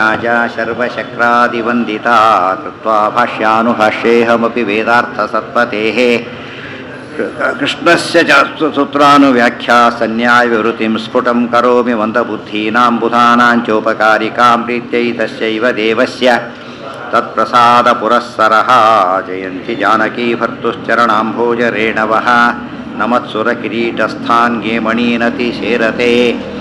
च सर्वशक्रादिवन्दिता कृत्वा भाष्यानुभाष्येऽहमपि वेदार्थसत्पतेः कृष्णस्य च सूत्रानुव्याख्या सन्न्यायविवृतिं स्फुटं करोमि मन्दबुद्धीनां बुधानां चोपकारिकां प्रीत्यै तस्यैव देवस्य तत्प्रसादपुरःसरः जयन्ति जानकी भर्तुश्चरणाम्भोजरेणवः नमत्सुरकिरीटस्थान्ये मणीनतिशेरते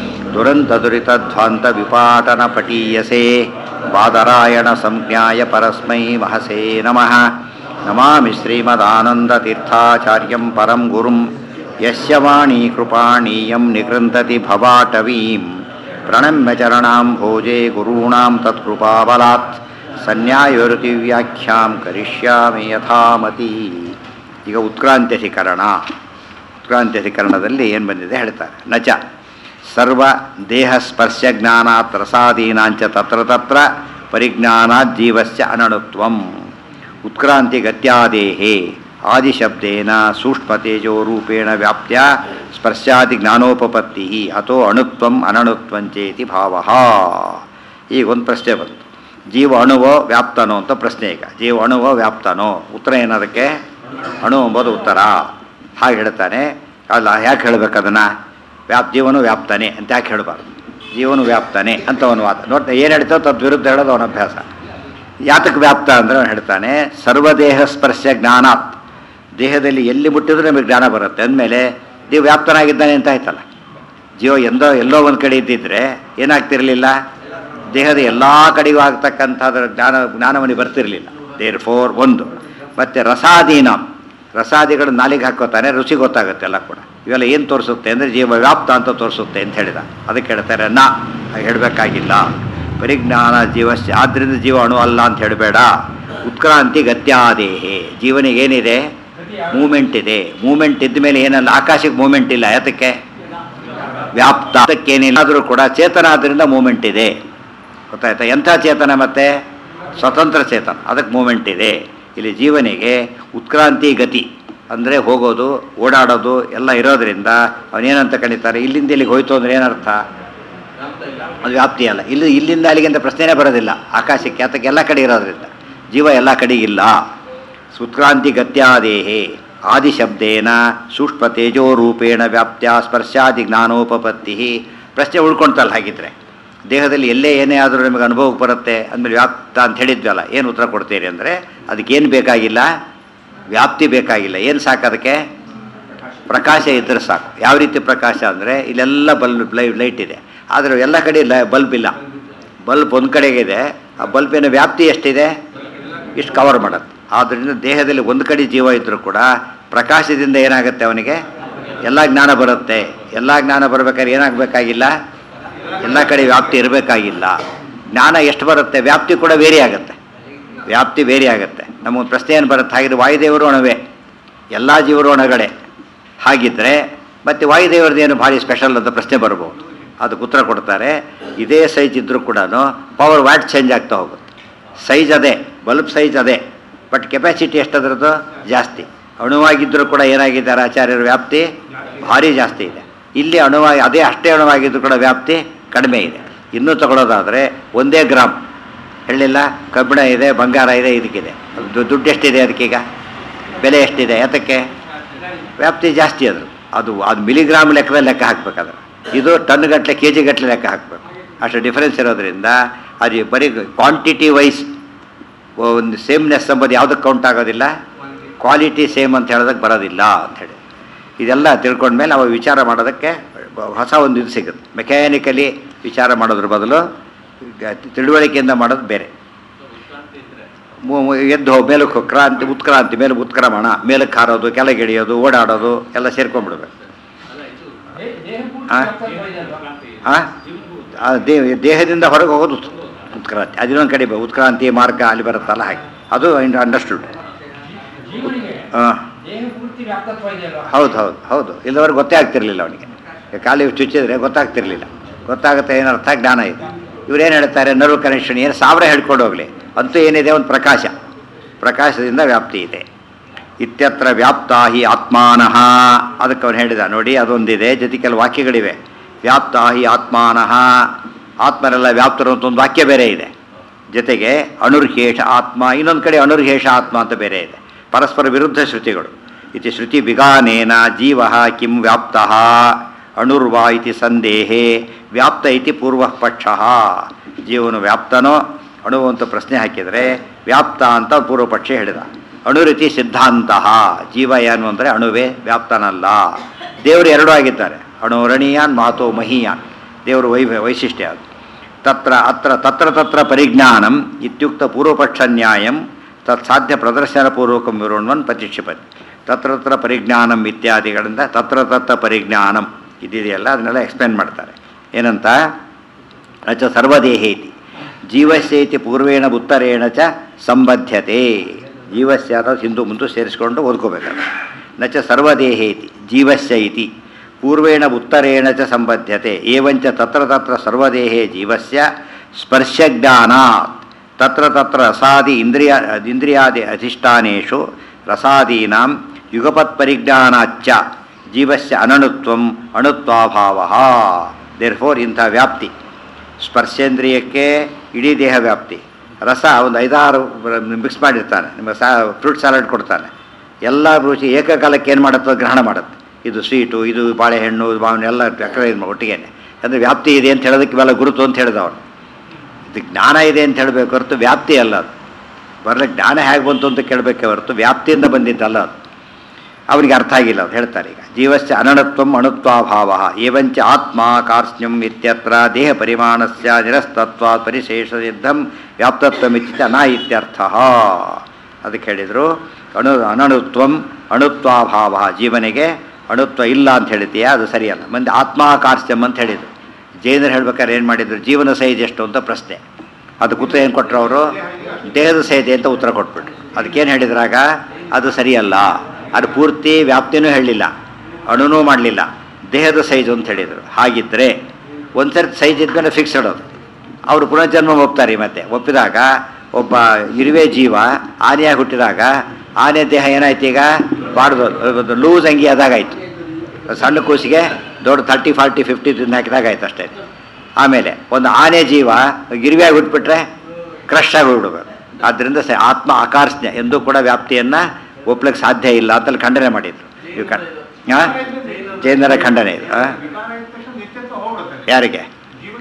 दुरन्तदुरितध्वान्तविपाटनपटीयसे बादरायणसंज्ञाय परस्मै महसे नमः नमामि श्रीमदानन्दतीर्थाचार्यं परं गुरुं यस्य वाणी कृपाणीयं निकृन्तति भवाटवीं प्रणम्य चरणां भोजे गुरूणां तत्कृपाबलात् ಸನ್ಯಾಯವೃತಿವ್ಯಾಖ್ಯಾಂ ಕರಿಷ್ಯಾಮಿ ಯಥಾಮತಿ ಈಗ ಉತ್ಕ್ರಾಂತ್ಯಧಿಕರಣ ಉತ್ಕ್ರಾಂತ್ಯಧಿಕರಣದಲ್ಲಿ ಏನು ಬಂದಿದೆ ಹೇಳ್ತಾರೆ ನಚ ಸರ್ವ ದೇಹ ಸ್ಪರ್ಶ ಜ್ಞಾನಾತ್ ರಸಾದೀನಾಂಚ ತತ್ರ ತತ್ರ ಪರಿಜ್ಞಾನಾತ್ ಜೀವಸ್ಯ ಅನಣುತ್ವಂ ಉತ್ಕ್ರಾಂತಿಗತ್ಯಾದೇಹೇ ಆದಿಶಬ್ದೇನ ಸೂಕ್ಷ್ಮತೇಜೋ ರೂಪೇಣ ವ್ಯಾಪ್ತ್ಯ ಸ್ಪರ್ಶಾದಿ ಜ್ಞಾನೋಪಪತ್ತಿ ಅಥೋ ಅಣುತ್ವಂ ಅನಣುತ್ವಂಚೇತಿ ಭಾವ ಈಗ ಒಂದು ಪ್ರಶ್ನೆ ಬಂತು ಜೀವ ಅಣುವೋ ವ್ಯಾಪ್ತನೋ ಅಂತ ಪ್ರಶ್ನೆ ಈಗ ಜೀವ ಅಣುವೋ ವ್ಯಾಪ್ತನೋ ಉತ್ತರ ಏನದಕ್ಕೆ ಅಣು ಎಂಬುದು ಉತ್ತರ ಹಾಗೆ ಹೇಳ್ತಾನೆ ಅಲ್ಲ ಯಾಕೆ ಹೇಳ್ಬೇಕು ಅದನ್ನು ವ್ಯಾಪ್ ಜೀವನು ವ್ಯಾಪ್ತಾನೆ ಅಂತ ಯಾಕೆ ಹೇಳಬಾರ್ದು ಜೀವನು ವ್ಯಾಪ್ತಾನೆ ಅಂತ ಅವನು ವಾದ ನೋಡ್ತಾ ಏನು ಹೇಳ್ತಾವೆ ತದ್ ವಿರುದ್ಧ ಹೇಳೋದು ಅವನ ಅಭ್ಯಾಸ ಯಾತಕ್ಕೆ ವ್ಯಾಪ್ತ ಅಂದರೆ ಅವನು ಹೇಳ್ತಾನೆ ಸರ್ವದೇಹ ಸ್ಪರ್ಶ ಜ್ಞಾನಾತ್ ದೇಹದಲ್ಲಿ ಎಲ್ಲಿ ಮುಟ್ಟಿದ್ರೂ ನಮಗೆ ಜ್ಞಾನ ಬರುತ್ತೆ ಅಂದಮೇಲೆ ನೀವು ವ್ಯಾಪ್ತನಾಗಿದ್ದಾನೆ ಅಂತ ಆಯ್ತಲ್ಲ ಜೀವ ಎಂದೋ ಎಲ್ಲೋ ಒಂದು ಕಡೆ ಇದ್ದಿದ್ರೆ ಏನಾಗ್ತಿರಲಿಲ್ಲ ದೇಹದ ಎಲ್ಲ ಕಡೆಗೂ ಆಗ್ತಕ್ಕಂಥದ್ರ ಜ್ಞಾನ ಜ್ಞಾನವನಿಗೆ ಬರ್ತಿರಲಿಲ್ಲ ದೇರ್ ಫೋರ್ ಒಂದು ಮತ್ತು ರಸಾದೀನ ರಸಾದಿಗಳು ನಾಲಿಗೆ ಹಾಕೋತಾನೆ ರುಚಿ ಗೊತ್ತಾಗುತ್ತೆ ಎಲ್ಲ ಕೂಡ ಇವೆಲ್ಲ ಏನು ತೋರಿಸುತ್ತೆ ಅಂದರೆ ಜೀವ ವ್ಯಾಪ್ತ ಅಂತ ತೋರಿಸುತ್ತೆ ಅಂತ ಹೇಳಿದ ಅದಕ್ಕೆ ಹೇಳ್ತಾರೆ ನಾ ಹೇಳಬೇಕಾಗಿಲ್ಲ ಪರಿಜ್ಞಾನ ಜೀವಸ್ಯ ಆದ್ದರಿಂದ ಜೀವ ಅಣು ಅಲ್ಲ ಅಂತ ಹೇಳಬೇಡ ಉತ್ಕ್ರಾಂತಿ ಗತ್ಯಾದೇಹೆ ಜೀವನಿಗೆ ಏನಿದೆ ಮೂಮೆಂಟ್ ಇದೆ ಮೂಮೆಂಟ್ ಇದ್ದ ಮೇಲೆ ಏನಲ್ಲ ಆಕಾಶಕ್ಕೆ ಮೂಮೆಂಟ್ ಇಲ್ಲ ಯಾತಕ್ಕೆ ವ್ಯಾಪ್ತ ಅದಕ್ಕೇನಿಲ್ಲ ಆದರೂ ಕೂಡ ಚೇತನ ಆದ್ದರಿಂದ ಮೂಮೆಂಟ್ ಇದೆ ಗೊತ್ತಾಯ್ತಾ ಎಂಥ ಚೇತನ ಮತ್ತೆ ಸ್ವತಂತ್ರ ಚೇತನ ಅದಕ್ಕೆ ಮೂಮೆಂಟ್ ಇದೆ ಇಲ್ಲಿ ಜೀವನಿಗೆ ಉತ್ಕ್ರಾಂತಿ ಗತಿ ಅಂದರೆ ಹೋಗೋದು ಓಡಾಡೋದು ಎಲ್ಲ ಇರೋದ್ರಿಂದ ಅವನೇನಂತ ಕಣಿತಾರೆ ಇಲ್ಲಿಂದ ಇಲ್ಲಿಗೆ ಹೋಯ್ತು ಅಂದರೆ ಏನರ್ಥ ಅದು ವ್ಯಾಪ್ತಿ ಅಲ್ಲ ಇಲ್ಲಿ ಇಲ್ಲಿಂದ ಅಲ್ಲಿಗೆ ಅಂತ ಪ್ರಶ್ನೆನೇ ಬರೋದಿಲ್ಲ ಆಕಾಶಕ್ಕೆ ಅದಕ್ಕೆ ಎಲ್ಲ ಕಡೆ ಇರೋದ್ರಿಂದ ಜೀವ ಎಲ್ಲ ಕಡೆ ಇಲ್ಲ ಉತ್ಕ್ರಾಂತಿ ಗತ್ಯಾದೇಹೇ ಆದಿಶಬ್ದೇನ ಸೂಕ್ಷ್ಮ ತೇಜೋ ರೂಪೇಣ ವ್ಯಾಪ್ತ್ಯ ಸ್ಪರ್ಶಾದಿ ಜ್ಞಾನೋಪಪತ್ತಿ ಪ್ರಶ್ನೆ ಉಳ್ಕೊಳ್ತಲ್ಲ ಹಾಗಿದ್ರೆ ದೇಹದಲ್ಲಿ ಎಲ್ಲೇ ಏನೇ ಆದರೂ ನಿಮಗೆ ಅನುಭವಕ್ಕೆ ಬರುತ್ತೆ ಅಂದಮೇಲೆ ವ್ಯಾಪ್ತ ಅಂತ ಹೇಳಿದ್ವಲ್ಲ ಏನು ಉತ್ತರ ಕೊಡ್ತೀರಿ ಅಂದರೆ ಅದಕ್ಕೇನು ಬೇಕಾಗಿಲ್ಲ ವ್ಯಾಪ್ತಿ ಬೇಕಾಗಿಲ್ಲ ಏನು ಸಾಕು ಅದಕ್ಕೆ ಪ್ರಕಾಶ ಇದ್ದರೆ ಸಾಕು ಯಾವ ರೀತಿ ಪ್ರಕಾಶ ಅಂದರೆ ಇಲ್ಲೆಲ್ಲ ಬಲ್ಬ್ ಲೈ ಲೈಟ್ ಇದೆ ಆದರೆ ಎಲ್ಲ ಕಡೆ ಲ ಬಲ್ಬ್ ಇಲ್ಲ ಬಲ್ಬ್ ಒಂದು ಕಡೆಗಿದೆ ಆ ಬಲ್ಬಿನ ವ್ಯಾಪ್ತಿ ಎಷ್ಟಿದೆ ಇಷ್ಟು ಕವರ್ ಮಾಡುತ್ತೆ ಆದ್ದರಿಂದ ದೇಹದಲ್ಲಿ ಒಂದು ಕಡೆ ಜೀವ ಇದ್ದರೂ ಕೂಡ ಪ್ರಕಾಶದಿಂದ ಏನಾಗುತ್ತೆ ಅವನಿಗೆ ಎಲ್ಲ ಜ್ಞಾನ ಬರುತ್ತೆ ಎಲ್ಲ ಜ್ಞಾನ ಬರಬೇಕಾದ್ರೆ ಏನಾಗಬೇಕಾಗಿಲ್ಲ ಎಲ್ಲ ಕಡೆ ವ್ಯಾಪ್ತಿ ಇರಬೇಕಾಗಿಲ್ಲ ಜ್ಞಾನ ಎಷ್ಟು ಬರುತ್ತೆ ವ್ಯಾಪ್ತಿ ಕೂಡ ವೇರಿ ಆಗುತ್ತೆ ವ್ಯಾಪ್ತಿ ವೇರಿ ಆಗುತ್ತೆ ನಮಗೊಂದು ಪ್ರಶ್ನೆ ಏನು ಬರುತ್ತೆ ಹಾಗಿದ್ರೆ ವಾಯುದೇವರು ಒಣವೆ ಎಲ್ಲ ಜೀವರು ಒಣಗಡೆ ಹಾಗಿದ್ದರೆ ಮತ್ತು ವಾಯುದೇವರದ್ದೇನು ಭಾರಿ ಸ್ಪೆಷಲ್ ಅಂತ ಪ್ರಶ್ನೆ ಬರ್ಬೋದು ಅದಕ್ಕೆ ಉತ್ತರ ಕೊಡ್ತಾರೆ ಇದೇ ಸೈಜ್ ಇದ್ದರೂ ಕೂಡ ಪವರ್ ವ್ಯಾಟ್ ಚೇಂಜ್ ಆಗ್ತಾ ಹೋಗುತ್ತೆ ಸೈಜ್ ಅದೇ ಬಲ್ಬ್ ಸೈಜ್ ಅದೇ ಬಟ್ ಕೆಪಾಸಿಟಿ ಎಷ್ಟದ್ರದ್ದು ಜಾಸ್ತಿ ಅಣುವಾಗಿದ್ದರೂ ಕೂಡ ಏನಾಗಿದ್ದಾರೆ ಆಚಾರ್ಯರ ವ್ಯಾಪ್ತಿ ಭಾರಿ ಜಾಸ್ತಿ ಇದೆ ಇಲ್ಲಿ ಅಣುವಾಗಿ ಅದೇ ಅಷ್ಟೇ ಅಣುವಾಗಿದ್ದರೂ ಕೂಡ ವ್ಯಾಪ್ತಿ ಕಡಿಮೆ ಇದೆ ಇನ್ನೂ ತಗೊಳ್ಳೋದಾದರೆ ಒಂದೇ ಗ್ರಾಮ್ ಹೇಳಿಲ್ಲ ಕಬ್ಬಿಣ ಇದೆ ಬಂಗಾರ ಇದೆ ಇದಕ್ಕಿದೆ ಅದು ದುಡ್ಡು ಎಷ್ಟಿದೆ ಅದಕ್ಕೀಗ ಬೆಲೆ ಎಷ್ಟಿದೆ ಯಾತಕ್ಕೆ ವ್ಯಾಪ್ತಿ ಜಾಸ್ತಿ ಅದು ಅದು ಅದು ಮಿಲಿಗ್ರಾಮ್ ಲೆಕ್ಕದಲ್ಲಿ ಲೆಕ್ಕ ಹಾಕ್ಬೇಕಾದ್ರೆ ಇದು ಟನ್ ಗಟ್ಟಲೆ ಕೆ ಜಿ ಗಟ್ಟಲೆ ಲೆಕ್ಕ ಹಾಕಬೇಕು ಅಷ್ಟು ಡಿಫರೆನ್ಸ್ ಇರೋದ್ರಿಂದ ಅದು ಬರೀ ಕ್ವಾಂಟಿಟಿ ವೈಸ್ ಒಂದು ಸೇಮ್ನೆಸ್ ಎಂಬುದು ಯಾವುದಕ್ಕೆ ಕೌಂಟ್ ಆಗೋದಿಲ್ಲ ಕ್ವಾಲಿಟಿ ಸೇಮ್ ಅಂತ ಹೇಳೋದಕ್ಕೆ ಬರೋದಿಲ್ಲ ಅಂಥೇಳಿ ಇದೆಲ್ಲ ತಿಳ್ಕೊಂಡ್ಮೇಲೆ ನಾವು ವಿಚಾರ ಮಾಡೋದಕ್ಕೆ ಹೊಸ ಒಂದು ಇದು ಸಿಗುತ್ತೆ ಮೆಕ್ಯಾನಿಕಲಿ ವಿಚಾರ ಮಾಡೋದ್ರ ಬದಲು ತಿಳುವಳಿಕೆಯಿಂದ ಮಾಡೋದು ಬೇರೆ ಎದ್ದು ಮೇಲಕ್ಕೆ ಕ್ರಾಂತಿ ಉತ್ಕ್ರಾಂತಿ ಮೇಲೆ ಉತ್ಕ್ರಮಣ ಮೇಲಕ್ಕೆ ಹಾರೋದು ಕೆಳಗಿಳಿಯೋದು ಓಡಾಡೋದು ಎಲ್ಲ ಸೇರ್ಕೊಂಡ್ಬಿಡ್ಬೇಕು ಹಾಂ ದೇಹದಿಂದ ಹೊರಗೆ ಹೋಗೋದು ಉತ್ಕ್ರಾಂತಿ ಅದಿನ್ನೊಂದು ಕಡೆ ಉತ್ಕ್ರಾಂತಿ ಮಾರ್ಗ ಅಲ್ಲಿ ಬರುತ್ತಲ್ಲ ಹಾಗೆ ಅದು ಅಂಡರ್ಸ್ಟುಡ್ ಹಾಂ ಹೌದು ಹೌದು ಹೌದು ಇಲ್ಲದವ್ರಿಗೆ ಗೊತ್ತೇ ಆಗ್ತಿರ್ಲಿಲ್ಲ ಅವನಿಗೆ ಖಾಲಿ ಚುಚ್ಚಿದ್ರೆ ಗೊತ್ತಾಗ್ತಿರ್ಲಿಲ್ಲ ಗೊತ್ತಾಗುತ್ತೆ ಏನರ್ಥ ಜ್ಞಾನ ಇದೆ ಇವ್ರೇನು ಹೇಳ್ತಾರೆ ನರ್ವ್ ಕನೆಕ್ಷನ್ ಏನು ಸಾವಿರ ಹೇಳ್ಕೊಂಡು ಹೋಗಲಿ ಅಂತೂ ಏನಿದೆ ಒಂದು ಪ್ರಕಾಶ ಪ್ರಕಾಶದಿಂದ ವ್ಯಾಪ್ತಿ ಇದೆ ಇತ್ಯತ್ರ ವ್ಯಾಪ್ತ ಹಿ ಆತ್ಮಾನಃ ಅದಕ್ಕೆ ಅವನು ಹೇಳಿದ ನೋಡಿ ಅದೊಂದಿದೆ ಜೊತೆ ಕೆಲವು ವಾಕ್ಯಗಳಿವೆ ವ್ಯಾಪ್ತ ಹಿ ಆತ್ಮಾನಃ ಆತ್ಮರೆಲ್ಲ ವ್ಯಾಪ್ತರು ಅಂತ ಒಂದು ವಾಕ್ಯ ಬೇರೆ ಇದೆ ಜೊತೆಗೆ ಅಣುರ್ಹೇಷ ಆತ್ಮ ಇನ್ನೊಂದು ಕಡೆ ಅಣುರ್ಹೇಷ ಆತ್ಮ ಅಂತ ಬೇರೆ ಇದೆ ಪರಸ್ಪರ ವಿರುದ್ಧ ಶ್ರುತಿಗಳು ಇತಿ ಶ್ರುತಿ ವಿಗಾನೇನ ಜೀವ ಕಿಂ ವ್ಯಾಪ್ತ ಅಣುರ್ವಾ ಇತಿ ಸಂದೇಹೇ ವ್ಯಾಪ್ತ ಇತಿ ಪೂರ್ವ ಪಕ್ಷ ಜೀವನು ವ್ಯಾಪ್ತನೋ ಅಣು ಅಂತ ಪ್ರಶ್ನೆ ಹಾಕಿದರೆ ವ್ಯಾಪ್ತ ಅಂತ ಪೂರ್ವ ಪಕ್ಷ ಹೇಳಿದ ಅಣುರಿತಿ ಸಿದ್ಧಾಂತ ಜೀವ ಏನು ಅಂದರೆ ಅಣುವೇ ವ್ಯಾಪ್ತನಲ್ಲ ದೇವರು ಎರಡೂ ಆಗಿದ್ದಾರೆ ಅಣುರಣೀಯಾನ್ ಮಾತೋ ಮಹೀಯಾನ್ ದೇವರು ವೈ ವೈಶಿಷ್ಟ್ಯ ಅದು ತತ್ರ ಅತ್ರ ತತ್ರ ತತ್ರ ಪರಿಜ್ಞಾನಂ ಇತ್ಯುಕ್ತ ಪೂರ್ವಪಕ್ಷ ನ್ಯಾಯಂ ತತ್ ಸಾಧ್ಯ ಪ್ರದರ್ಶನಪೂರ್ವಕಂ ವಿವರಣವನ್ನು ಪ್ರತಿಕ್ಷಿಪತಿ ತತ್ರ ತತ್ರ ಪರಿಜ್ಞಾನಂ ಇತ್ಯಾದಿಗಳಿಂದ ತತ್ರ ತತ್ರ ಪರಿಜ್ಞಾನಂ ಇದಿದೆಯಲ್ಲ ಅದನ್ನೆಲ್ಲ ಎಕ್ಸ್ಪ್ಲೇನ್ ಮಾಡ್ತಾರೆ ಏನಂತ ಅಚ ಸರ್ವದೇಹೇತಿ ಜೀವಸ್ಯೇತಿ ಪೂರ್ವೇಣ ಉತ್ತರೇಣ ಚ ಸಂಬದ್ಧತೆ ಜೀವಸ್ಯ ಅನ್ನೋದು ಹಿಂದೂ ಮುಂದೆ ಸೇರಿಸ್ಕೊಂಡು ಓದ್ಕೋಬೇಕಾದ್ರೆ ನಚ ಸರ್ವದೇಹೇತಿ ಜೀವಸ್ಯ ಇತಿ ಪೂರ್ವೇಣ ಉತ್ತರೇಣ ಚ ಸಂಬದ್ಧತೆ ಏವಂಚ ತತ್ರ ತತ್ರ ಸರ್ವದೇಹೇ ಜೀವಸ್ಯ ಸ್ಪರ್ಶಜ್ಞಾನಾತ್ ತತ್ರ ತತ್ರ ರಸಾದಿ ಇಂದ್ರಿಯ ಇಂದ್ರಿಯಾದಿ ಅಧಿಷ್ಠಾನೇಷು ರಸಾದೀನಾಂ ಯುಗಪತ್ ಪರಿಜ್ಞಾನಾಚ್ಚ ಜೀವಸ್ಯ ಅನಣುತ್ವಂ ಅಣುತ್ವಾಭಾವ ದೇರ್ ಫೋರ್ ಇಂಥ ವ್ಯಾಪ್ತಿ ಸ್ಪರ್ಶೇಂದ್ರಿಯಕ್ಕೆ ಇಡೀ ದೇಹ ವ್ಯಾಪ್ತಿ ರಸ ಒಂದು ಐದಾರು ಮಿಕ್ಸ್ ಮಾಡಿರ್ತಾನೆ ನಿಮ್ಮ ಸಾ ಫ್ರೂಟ್ ಸಲಾಡ್ ಕೊಡ್ತಾನೆ ಎಲ್ಲ ರುಚಿ ಏಕಕಾಲಕ್ಕೆ ಏನು ಮಾಡುತ್ತೋ ಗ್ರಹಣ ಮಾಡುತ್ತೆ ಇದು ಸ್ವೀಟು ಇದು ಬಾಳೆಹಣ್ಣು ಬಾವನ್ ಎಲ್ಲ ಅಕ್ರ ಒಟ್ಟಿಗೆ ಅಂದರೆ ವ್ಯಾಪ್ತಿ ಇದೆ ಅಂತ ಹೇಳೋದಕ್ಕೆ ಇವೆಲ್ಲ ಗುರುತು ಅಂತ ಹೇಳಿದ ಅವನು ಇದು ಜ್ಞಾನ ಇದೆ ಅಂತ ಹೇಳಬೇಕು ಹೊರತು ವ್ಯಾಪ್ತಿ ಅಲ್ಲ ಅದು ಬರಲಿ ಜ್ಞಾನ ಹೇಗೆ ಬಂತು ಅಂತ ಕೇಳಬೇಕೆ ಹೊರತು ವ್ಯಾಪ್ತಿಯಿಂದ ಬಂದಿದ್ದಲ್ಲ ಅದು ಅವನಿಗೆ ಅರ್ಥ ಆಗಿಲ್ಲ ಅದು ಹೇಳ್ತಾರೆ ಈಗ ಜೀವಸ್ಯ ಅನಣತ್ವಂ ಅಣುತ್ವಾಭಾವ ಏವಂಚ ಆತ್ಮ ಕಾರ್ಸ್ನ್ಯಂ ಇತ್ಯತ್ರ ದೇಹ ಪರಿಮಾಣಸ್ಯ ನಿರಸ್ತತ್ವ ಪರಿಶೇಷಸಿದ್ಧಂ ವ್ಯಾಪ್ತತ್ವಮಿತ್ಯ ನ ಇತ್ಯರ್ಥ ಅದಕ್ಕೆ ಹೇಳಿದರು ಅಣು ಅನಣುತ್ವಂ ಅಣುತ್ವಾಭಾವ ಜೀವನಿಗೆ ಅಣುತ್ವ ಇಲ್ಲ ಅಂತ ಹೇಳಿದೆಯಾ ಅದು ಸರಿಯಲ್ಲ ಮಂದಿ ಆತ್ಮಾಕಾರ್ಸ್ಯಂ ಅಂತ ಹೇಳಿದರು ಜೈನರು ಹೇಳ್ಬೇಕಾದ್ರೆ ಏನು ಮಾಡಿದರು ಜೀವನ ಸೈಜ್ ಎಷ್ಟು ಅಂತ ಪ್ರಶ್ನೆ ಅದಕ್ಕೆ ಉತ್ತರ ಏನು ಕೊಟ್ಟರು ಅವರು ದೇಹದ ಸೈಜ್ ಅಂತ ಉತ್ತರ ಕೊಟ್ಬಿಟ್ರು ಅದಕ್ಕೇನು ಹೇಳಿದ್ರಾಗ ಅದು ಸರಿಯಲ್ಲ ಅದು ಪೂರ್ತಿ ವ್ಯಾಪ್ತಿನೂ ಹೇಳಲಿಲ್ಲ ಅಣುನೂ ಮಾಡಲಿಲ್ಲ ದೇಹದ ಸೈಜ್ ಅಂತ ಹೇಳಿದರು ಹಾಗಿದ್ದರೆ ಒಂದು ಸರ್ತಿ ಸೈಜ್ ಇದ್ಮೇಲೆ ಫಿಕ್ಸ್ ಇಡೋದು ಅವರು ಪುನರ್ಜನ್ಮ ಒಪ್ತಾರೆ ಮತ್ತೆ ಒಪ್ಪಿದಾಗ ಒಬ್ಬ ಇರುವೆ ಜೀವ ಆನೆಯಾಗಿ ಹುಟ್ಟಿದಾಗ ಆನೆ ದೇಹ ಏನಾಯ್ತು ಈಗ ಬಾಡ್ದು ಲೂಸ್ ಅಂಗಿ ಆದಾಗಾಯ್ತು ಸಣ್ಣ ಕೂಸಿಗೆ ದೊಡ್ಡ ತರ್ಟಿ ಫಾರ್ಟಿ ಫಿಫ್ಟಿ ತಿಂದು ಹಾಕಿದಾಗ ಆಯ್ತು ಅಷ್ಟೇ ಆಮೇಲೆ ಒಂದು ಆನೆ ಜೀವ ಗಿರಿವಿಯಾಗಿ ಹುಟ್ಬಿಟ್ರೆ ಕ್ರಶ್ ಆಗಿ ಬಿಡಬೇಕು ಆದ್ದರಿಂದ ಸ ಆತ್ಮ ಆಕಾರ್ಷ್ಯ ಎಂದೂ ಕೂಡ ವ್ಯಾಪ್ತಿಯನ್ನು ಒಪ್ಲಿಕ್ಕೆ ಸಾಧ್ಯ ಇಲ್ಲ ಅಂತಲ್ಲಿ ಖಂಡನೆ ಮಾಡಿದ್ರು ಇವು ಕಣ್ ಹಾಂ ಜೈನರ ಖಂಡನೆ ಇದು ಆ? ಯಾರಿಗೆ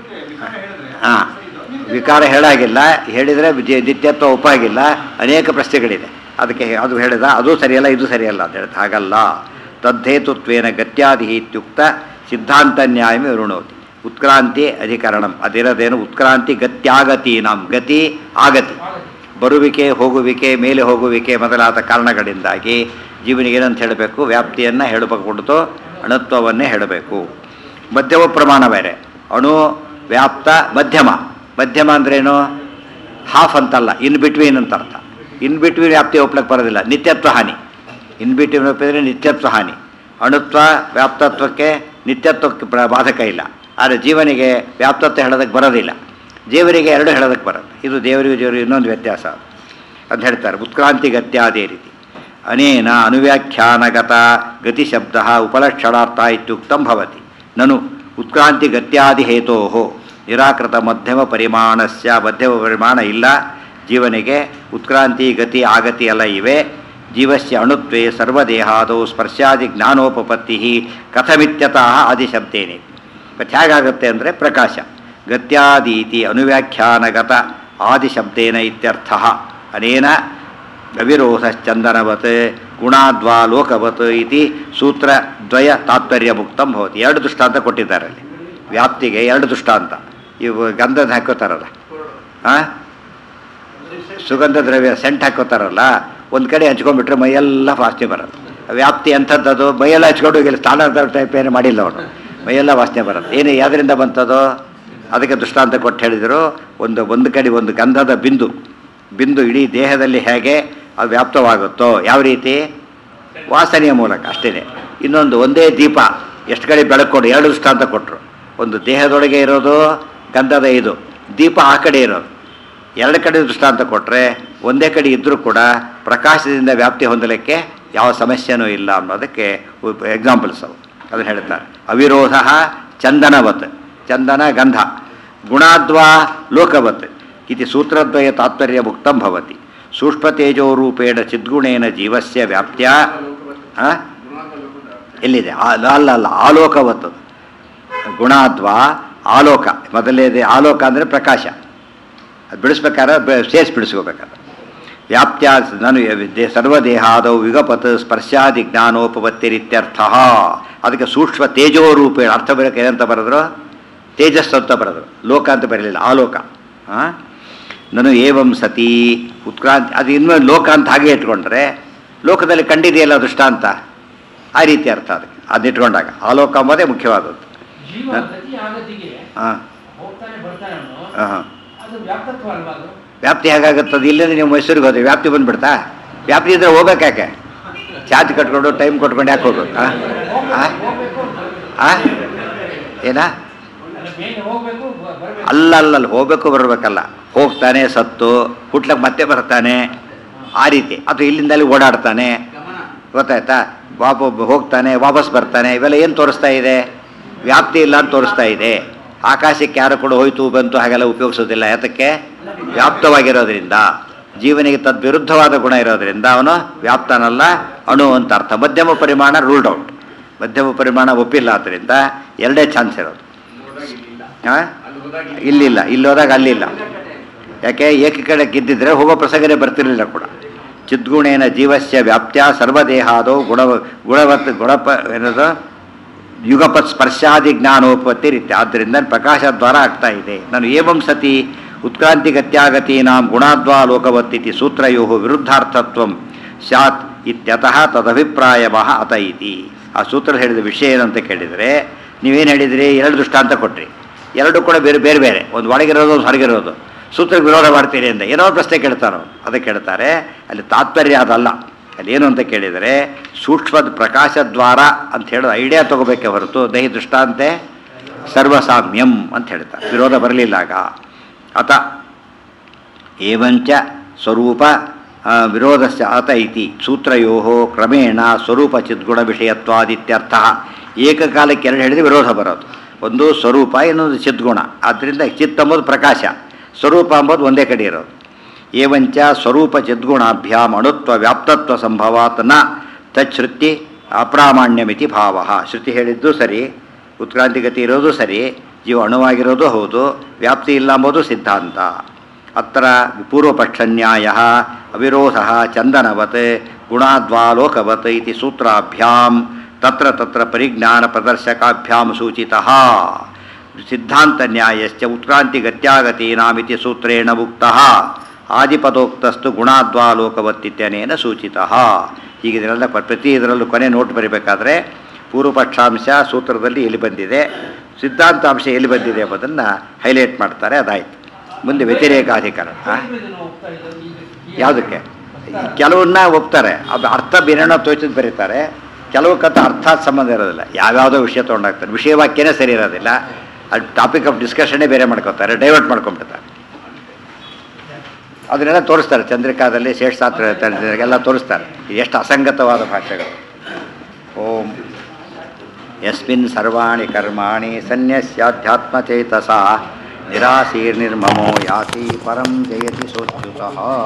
ಹಾಂ ವಿಕಾರ ಹೇಳಾಗಿಲ್ಲ ಹೇಳಿದರೆ ಜಿ- ನಿತ್ಯತ್ವ ಒಪ್ಪಾಗಿಲ್ಲ ಅನೇಕ ಪ್ರಶ್ನೆಗಳಿದೆ ಅದಕ್ಕೆ ಅದು ಹೇಳಿದ ಅದು ಸರಿಯಲ್ಲ ಇದು ಸರಿಯಲ್ಲ ಅಂತ ಹೇಳ್ತಾ ಹಾಗಲ್ಲ ತದ್ದೇತುತ್ವೇನ ಗತ್ಯಾದಿ ಇತ್ಯುಕ್ತ ಸಿದ್ಧಾಂತ ನ್ಯಾಯಮೇ ವಿರುಣೋತಿ ಉತ್ಕ್ರಾಂತಿ ಅಧಿಕರಣಂ ಅದಿರದೇನು ಉತ್ಕ್ರಾಂತಿ ಗತ್ಯಾಗತೀನಾಂ ಗತಿ ಆಗತಿ ಬರುವಿಕೆ ಹೋಗುವಿಕೆ ಮೇಲೆ ಹೋಗುವಿಕೆ ಮೊದಲಾದ ಕಾರಣಗಳಿಂದಾಗಿ ಜೀವನಿಗೆ ಏನಂತ ಹೇಳಬೇಕು ವ್ಯಾಪ್ತಿಯನ್ನು ಹೇಳಬೇಕು ಅಣುತ್ವವನ್ನೇ ಹೇಳಬೇಕು ಮಧ್ಯಮ ಪ್ರಮಾಣ ಬೇರೆ ಅಣು ವ್ಯಾಪ್ತ ಮಧ್ಯಮ ಮಧ್ಯಮ ಅಂದ್ರೇನು ಹಾಫ್ ಅಂತಲ್ಲ ಇನ್ ಬಿಟ್ವೀನ್ ಅಂತ ಅರ್ಥ ಇನ್ ಬಿಟ್ವೀನ್ ವ್ಯಾಪ್ತಿ ಒಪ್ಲಕ್ಕೆ ಬರೋದಿಲ್ಲ ನಿತ್ಯತ್ವ ಹಾನಿ ಇನ್ ಬಿಟ್ವೀನ್ ಒಪ್ಪಿದ್ರೆ ನಿತ್ಯತ್ವ ಹಾನಿ ಅಣುತ್ವ ವ್ಯಾಪ್ತತ್ವಕ್ಕೆ ನಿತ್ಯತ್ವಕ್ಕೆ ಪ್ರ ಬಾಧಕ ಇಲ್ಲ ಆದರೆ ಜೀವನಿಗೆ ವ್ಯಾಪ್ತತ್ವ ಹೇಳೋದಕ್ಕೆ ಬರೋದಿಲ್ಲ ದೇವರಿಗೆ ಎರಡು ಹೇಳೋದಕ್ಕೆ ಬರುತ್ತೆ ಇದು ದೇವರಿಗೂ ದೇವರಿಗೆ ಇನ್ನೊಂದು ವ್ಯತ್ಯಾಸ ಅಂತ ಹೇಳ್ತಾರೆ ಉತ್ಕ್ರಾಂತಿ ಗತ್ಯಾದೇ ರೀತಿ ಅನೇನ ಅನುವ್ಯಾಖ್ಯಾನಗತ ಗತಿಶಬ್ದ ಉಪಲಕ್ಷಣಾರ್ಥ ಇತ್ಯುಕ್ತಂ ಭವತಿ ನನು ಉತ್ಕ್ರಾಂತಿ ಗತ್ಯಾದಿ ಹೇತೋ ನಿರಾಕೃತ ಮಧ್ಯಮ ಪರಿಮಾಣಸ್ಯ ಮಧ್ಯಮ ಪರಿಮಾಣ ಇಲ್ಲ ಜೀವನಿಗೆ ಉತ್ಕ್ರಾಂತಿ ಗತಿ ಆಗತಿ ಎಲ್ಲ ಇವೆ ಜೀವಸ್ಯ ಅಣುತ್ವೇ ಸರ್ವದೇಹಾದೌ ಸ್ಪರ್ಶಾದಿ ಜ್ಞಾನೋಪಪತ್ತಿ ಕಥಮಿತ್ಯತಃ ಆದಿಶಬ್ದೇನೆ ಮತ್ತು ಹೇಗಾಗುತ್ತೆ ಅಂದರೆ ಪ್ರಕಾಶ ಗತ್ಯಾದೀತಿ ಅನುವ್ಯಾಖ್ಯಾನಗತ ಆದಿಶಬ್ದೇನ ಇತ್ಯರ್ಥ ಅನೇನ ಅವಿರೋಧಶ್ಚಂದನವತ್ ಗುಣಾದ್ವಾ ಲೋಕವತ್ ಇತಿ ಸೂತ್ರದ್ವಯ ತಾತ್ಪರ್ಯ ಮುಕ್ತಂ ಭವತಿ ಎರಡು ದೃಷ್ಟಾಂತ ಕೊಟ್ಟಿದ್ದಾರೆ ಅಲ್ಲಿ ವ್ಯಾಪ್ತಿಗೆ ಎರಡು ದೃಷ್ಟಾಂತ ಇವು ಗಂಧದ ಹಾಕೋತಾರಲ್ಲ ಹಾಂ ಸುಗಂಧ ದ್ರವ್ಯ ಸೆಂಟ್ ಹಾಕೋತಾರಲ್ಲ ಒಂದು ಕಡೆ ಹಚ್ಕೊಂಡ್ಬಿಟ್ರೆ ಮೈಯೆಲ್ಲ ವಾಸನೆ ಬರುತ್ತೆ ವ್ಯಾಪ್ತಿ ಅಂಥದ್ದು ಮೈಯೆಲ್ಲ ಹಚ್ಕೊಂಡು ಹೋಗಿಲ್ಲ ಸ್ನಾನ ಟೈಪ್ ಏನು ಮಾಡಿಲ್ಲ ಅವನು ಮೈಯೆಲ್ಲ ವಾಸನೆ ಬರುತ್ತೆ ಏನು ಯಾವುದರಿಂದ ಬಂತದು ಅದಕ್ಕೆ ದೃಷ್ಟಾಂತ ಕೊಟ್ಟು ಹೇಳಿದರು ಒಂದು ಒಂದು ಕಡೆ ಒಂದು ಗಂಧದ ಬಿಂದು ಬಿಂದು ಇಡೀ ದೇಹದಲ್ಲಿ ಹೇಗೆ ಅದು ವ್ಯಾಪ್ತವಾಗುತ್ತೋ ಯಾವ ರೀತಿ ವಾಸನೆಯ ಮೂಲಕ ಅಷ್ಟೇ ಇನ್ನೊಂದು ಒಂದೇ ದೀಪ ಎಷ್ಟು ಕಡೆ ಬೆಳಕೊಂಡು ಎರಡು ದೃಷ್ಟಾಂತ ಕೊಟ್ಟರು ಒಂದು ದೇಹದೊಳಗೆ ಇರೋದು ಗಂಧದ ಇದು ದೀಪ ಆ ಕಡೆ ಇರೋದು ಎರಡು ಕಡೆ ದೃಷ್ಟಾಂತ ಕೊಟ್ಟರೆ ಒಂದೇ ಕಡೆ ಇದ್ದರೂ ಕೂಡ ಪ್ರಕಾಶದಿಂದ ವ್ಯಾಪ್ತಿ ಹೊಂದಲಿಕ್ಕೆ ಯಾವ ಸಮಸ್ಯೆನೂ ಇಲ್ಲ ಅನ್ನೋದಕ್ಕೆ ಎಕ್ಸಾಂಪಲ್ಸ್ ಅವು ಅದನ್ನು ಹೇಳ್ತಾರೆ ಅವಿರೋಧ ಚಂದನವತ್ ಚಂದನ ಗಂಧ ಗುಣಾದ್ವಾ ಲೋಕವತ್ ಇತಿ ಸೂತ್ರದ್ವಯ ತಾತ್ಪರ್ಯ ಮುಕ್ತಂ ಭವತಿ ಸೂಕ್ಷ್ಮತೇಜೋರೂಪೇಣ ಚಿದ್ಗುಣೇನ ಜೀವಸ್ಯ ವ್ಯಾಪ್ತ್ಯ ಆ? ಎಲ್ಲಿದೆ ಆ- ಅಲ್ಲ ಅಲ್ಲ ಆಲೋಕವತ್ ಅದು. ಗುಣಾದ್ವಾ ಆಲೋಕ ಮೊದಲೇದೆ ಆಲೋಕ ಅಂದರೆ ಪ್ರಕಾಶ ಅದು ಬಿಡಿಸ್ಬೇಕಾದ್ರೆ ಬೆ- ಸೇರಿಸಿ ಬಿಡಿಸ್ಕೋಬೇಕಾದ್ರೆ ವ್ಯಾಪ್ತ್ಯ ನಾನು ದೇ- ಸರ್ವದೇಹಾದೌ ವಿಗಪತ್ ಸ್ಪರ್ಶಾದಿ ಜ್ಞಾನೋಪಪತ್ತಿರಿತ್ಯರ್ಥ ಅದಕ್ಕೆ ಸೂಕ್ಷ್ಮ ತೇಜೋರೂಪೇಣ ಅರ್ಥ ಬರೋಕೆ ಏನಂತ ಬರೆದ್ರು ತೇಜಸ್ ಅಂತ ಬರೆದ್ರು ಲೋಕ ಅಂತ ಬರಲಿಲ್ಲ ಆಲೋಕ ಹಾಂ ನಾನು ಏವಂ ಸತಿ ಉತ್ಕ್ರಾಂತಿ ಅದು ಇನ್ನೂ ಲೋಕ ಅಂತ ಹಾಗೆ ಇಟ್ಕೊಂಡ್ರೆ ಲೋಕದಲ್ಲಿ ಕಂಡಿದೆಯಲ್ಲ ದೃಷ್ಟಾಂತ ಆ ರೀತಿ ಅರ್ಥ ಅದಕ್ಕೆ ಅದು ಇಟ್ಕೊಂಡಾಗ ಆಲೋಕ ಅಂಬೋದೇ ಮುಖ್ಯವಾದದ್ದು ಜೀವ ಹ? ಗತಿ ಆಗತಿಗೆ ಹಾಂ ಹೋಗ್ತಾನೆ ಬರ್ತಾನೆ ಅವನು ಹಾಂ ಅದು ವ್ಯಾಪ್ತತ್ವ ಅಲ್ವಾ ಅದು ವ್ಯಾಪ್ತಿ ಹೇಗಾಗುತ್ತದೆ ಇಲ್ಲದೆ ನೀವು ಮೈಸೂರಿಗೆ ಹೋದ್ರೆ ವ್ಯಾಪ್ತಿ ಬಂದ್ಬಿಡ್ತಾ ವ್ಯಾಪ್ತಿ ಇದ್ರೆ ಹೋಗ್ಬೇಕಾಕೆ ಚಾರ್ಜ್ ಕಟ್ಕೊಂಡು ಟೈಮ್ ಕೊಟ್ಕೊಂಡು ಯಾಕೆ ಹೋಗ್ಬೇಕು ಆ? ಆ? ಹೋಗ್ಬೇಕು ಬರ್ಬೇಕು. ಆ? ಏನಾ ಅಲ್ಲ, ಮೇಲೆ ಹೋಗ್ಬೇಕು ಬ- ಬರ್ಬೇಕು ಅಲ್ಲ ಅಲ್ಲಲ್ಲ ಹೋಗ್ಬೇಕು ಬರಬೇಕಲ್ಲ ಹೋಗ್ತಾನೆ ಸತ್ತು ಹುಟ್ಲಕ್ಕೆ ಮತ್ತೆ ಬರ್ತಾನೆ ಆ ರೀತಿ ಅಥವಾ ಇಲ್ಲಿಂದ ಅಲ್ಲಿ ಓಡಾಡ್ತಾನೆ ಗೊತ್ತಾಯ್ತಾ ವಾಪ ಹೋಗ್ತಾನೆ ವಾಪಸ್ ಬರ್ತಾನೆ ಇವೆಲ್ಲ ಏನು ತೋರಿಸ್ತಾ ಇದೆ ವ್ಯಾಪ್ತಿ ಇಲ್ಲ ಅಂತ ತೋರಿಸ್ತಾ ಇದೆ ಆಕಾಶಕ್ಕೆ ಯಾರು ಕೂಡ ಹೋಯ್ತು ಬಂತು ಹಾಗೆಲ್ಲ ಉಪಯೋಗಿಸೋದಿಲ್ಲ ಯಾತಕ್ಕೆ ವ್ಯಾಪ್ತವಾಗಿರೋದ್ರಿಂದ ಜೀವನಿಗೆ ತದ್ವಿರುದ್ಧವಾದ ಗುಣ ಇರೋದ್ರಿಂದ ಅವನು ವ್ಯಾಪ್ತನಲ್ಲ ಅಣು ಅಂತ ಅರ್ಥ ಮಧ್ಯಮ ಪರಿಮಾಣ ರೂಲ್ಡ್ ಔಟ್ ಮಧ್ಯಮ ಪರಿಮಾಣ ಒಪ್ಪಿಲ್ಲ ಆದ್ದರಿಂದ ಎರಡೇ ಚಾನ್ಸ್ ಇರೋದು ಹಾಂ ಇಲ್ಲಿಲ್ಲ ಇಲ್ಲಿ ಹೋದಾಗ ಅಲ್ಲಿಲ್ಲ ಯಾಕೆ ಏಕಕಡೆ ಇದ್ದಿದ್ರೆ ಹೋಗೋ ಪ್ರಸಂಗನೇ ಬರ್ತಿರ್ಲಿಲ್ಲ ಕೂಡ ಚಿದ್ಗುಣೇನ ಜೀವಸ್ಯ ವ್ಯಾಪ್ತ್ಯ ಸರ್ವದೇಹಾದೋ ಗುಣ ಗುಣವತ್ ಗುಣಪ ಏನದು ಯುಗಪತ್ ಸ್ಪರ್ಶಾದಿ ಜ್ಞಾನೋಪತ್ತಿ ರೀತಿ ಆದ್ದರಿಂದ ಪ್ರಕಾಶ ದ್ವಾರ ಆಗ್ತಾ ಇದೆ ನಾನು ಏವಂ ಸತಿ ಉತ್ಕ್ರಾಂತಿ ಗತ್ಯಾಗತೀನಾಂ ಗುಣಾದ್ವಾ ಲೋಕವತ್ತಿತಿ ಸೂತ್ರಯೋ ವಿರುದ್ಧಾರ್ಥತ್ವಂ ಸ್ಯಾತ್ ಇತ್ಯತಃ ತದಭಿಪ್ರಾಯವಹ ಅತ ಇತಿ ಆ ಸೂತ್ರ ಹೇಳಿದ ವಿಷಯ ಏನಂತ ಕೇಳಿದರೆ ನೀವೇನು ಹೇಳಿದ್ರಿ ಎರಡು ದೃಷ್ಟಾಂತ ಕೊಟ್ರಿ ಎರಡು ಕೂಡ ಬೇರೆ ಬೇರೆ ಬೇರೆ ಒಂದು ಒಳಗಿರೋದು ಒಂದು ಹೊರಗಿರೋದು ಸೂತ್ರಕ್ಕೆ ವಿರೋಧ ಮಾಡ್ತೀರಿ ಅಂತ ಏನೋ ಪ್ರಶ್ನೆ ಕೇಳ್ತಾರೋ ಅದಕ್ಕೆ ಕೇಳ್ತಾರೆ ಅಲ್ಲಿ ತಾತ್ಪರ್ಯ ಅದಲ್ಲ ಅಲ್ಲಿ ಏನು ಅಂತ ಕೇಳಿದರೆ ಸೂಕ್ಷ್ಮದ ಪ್ರಕಾಶ ದ್ವಾರ ಅಂತ ಹೇಳೋದು ಐಡಿಯಾ ತಗೋಬೇಕೆ ಹೊರತು ದಹಿ ದೃಷ್ಟಾಂತೆ ಸರ್ವಸಾಮ್ಯಂ ಅಂತ ಹೇಳ್ತಾರೆ ವಿರೋಧ ಬರಲಿಲ್ಲ ಆಗ ಅತ ಏವಂಚ ಸ್ವರೂಪ ಆ, ವಿರೋಧಸ್ಯ ಅತ ಇತಿ ಸೂತ್ರಯೋ ಕ್ರಮೇಣ ಸ್ವರೂಪ ಚಿದ್ಗುಣ ವಿಷಯತ್ವಾದಿತ್ಯರ್ಥ ಏಕಕಾಲಕ್ಕೆ ಎರಡು ಹೇಳಿದ್ರೆ ವಿರೋಧ ಬರೋದು ಒಂದು ಸ್ವರೂಪ ಇನ್ನೊಂದು ಚಿದ್ಗುಣ ಆದ್ದರಿಂದ ಚಿತ್ ಎಂಬುದು ಪ್ರಕಾಶ ಸ್ವರೂಪ ಎಂಬುದು ಒಂದೇ ಕಡೆ ಇರೋದು ಏವಂಚ ಸ್ವರೂಪ ಚಿದ್ಗುಣಾಭ್ಯಾಮ್ ಅಣುತ್ವ ವ್ಯಾಪ್ತತ್ವ ಸಂಭವಾತ್ ನ ತಚ್ಛೃತಿ ಅಪ್ರಾಮಾಣ್ಯಮಿತಿ ಭಾವ ಶ್ರುತಿ ಹೇಳಿದ್ದು ಸರಿ ಉತ್ಕ್ರಾಂತಿಗತಿ ಇರೋದು ಸರಿ ಜೀವ ಅಣುವಾಗಿರೋದು ಹೌದು ವ್ಯಾಪ್ತಿ ಇಲ್ಲ ಎಂಬುದು ಸಿದ್ಧಾಂತ ಅತ್ರ ಪೂರ್ವಪಕ್ಷನ್ಯಾಯ ಅವಿರೋಧ ಚಂದನವತ್ ಗುಣಾದ್ವಾಲೋಕವತ್ ಇತಿ ಸೂತ್ರಾಭ್ಯಾಂ ತತ್ರ ತತ್ರ ಪರಿಜ್ಞಾನ ಪ್ರದರ್ಶಕಾಭ್ಯಾಂ ಸೂಚಿತಃ ಸಿದ್ಧಾಂತ ನ್ಯಾಯಶ್ಚ ಉತ್ಕ್ರಾಂತಿ ಗತ್ಯಾಗತೀನಾಮಿತಿ ಸೂತ್ರೇಣ ಉಕ್ತಃ ಆದಿಪದೋಕ್ತಸ್ತು ಗುಣಾದ್ವಾಲೋಕವತ್ತಿತ್ಯನೇನ ಸೂಚಿತಃ ಹೀಗೆ ಇದರೆಲ್ಲ ಪ- ಪ್ರತಿ ಇದರಲ್ಲೂ ಕೊನೆ ನೋಟ್ ಬರೀಬೇಕಾದ್ರೆ ಪೂರ್ವಪಕ್ಷಾಂಶ ಸೂತ್ರದಲ್ಲಿ ಎಲ್ಲಿ ಬಂದಿದೆ ಸಿದ್ಧಾಂತಾಂಶ ಎಲ್ಲಿ ಬಂದಿದೆ ಎಂಬುದನ್ನು ಹೈಲೈಟ್ ಮಾಡ್ತಾರೆ ಅದಾಯ್ತು ಮುಂದೆ ವ್ಯತಿರೇಕಾಧಿಕರಣ ಆ? ಇದನ್ನು ಹೋಗ್ತಾ ಇರೋದು ಈಗ- ಈಗ- ಯಾವುದಕ್ಕೆ ಕೆಲವನ್ನ ಒಪ್ತಾರೆ ಅದು ಅರ್ಥ ಬೇರೆನೋ ತೋಚಿದ್ ಬರೀತಾರೆ ಕೆಲವಕ್ಕಂತ ಅರ್ಥಾತ್ ಸಂಬಂಧ ಇರೋದಿಲ್ಲ ಯಾವ್ಯಾವುದೋ ವಿಷಯ ತೊಗೊಂಡಾಗ್ತಾರೆ ವಿಷಯ ವಾಕ್ಯನೇ ಸರಿ ಇರೋದಿಲ್ಲ ಅದು ಟಾಪಿಕ್ ಆಫ್ ಡಿಸ್ಕಷನ್ನೇ ಬೇರೆ ಮಾಡ್ಕೋತಾರೆ ಡೈವರ್ಟ್ ಮಾಡ್ಕೊಂಡ್ಬಿಡ್ತಾರೆ ಅದನ್ನೆಲ್ಲ ತೋರಿಸ್ತಾರೆ ಚಂದ್ರಿಕಾದಲ್ಲಿ ಶೇಷಶಾಸ್ತ್ರ ಎಲ್ಲ ತೋರಿಸ್ತಾರೆ ಇದು ಎಷ್ಟು ಅಸಂಗತವಾದ ಭಾಷೆಗಳು ಓಂ ಯಸ್ಮಿನ್ ಸರ್ವಾಣಿ ಕರ್ಮಾಣಿ ಸನ್ಯಸ್ಯಾಧ್ಯಾತ್ಮಚೇತಸ ನಿರಾಶೀರ್ನಿರ್ಮಮೋ ಯಾತಿ ಪರಂ ಜಯತಿ ಸೋಚ್ಯುತಃ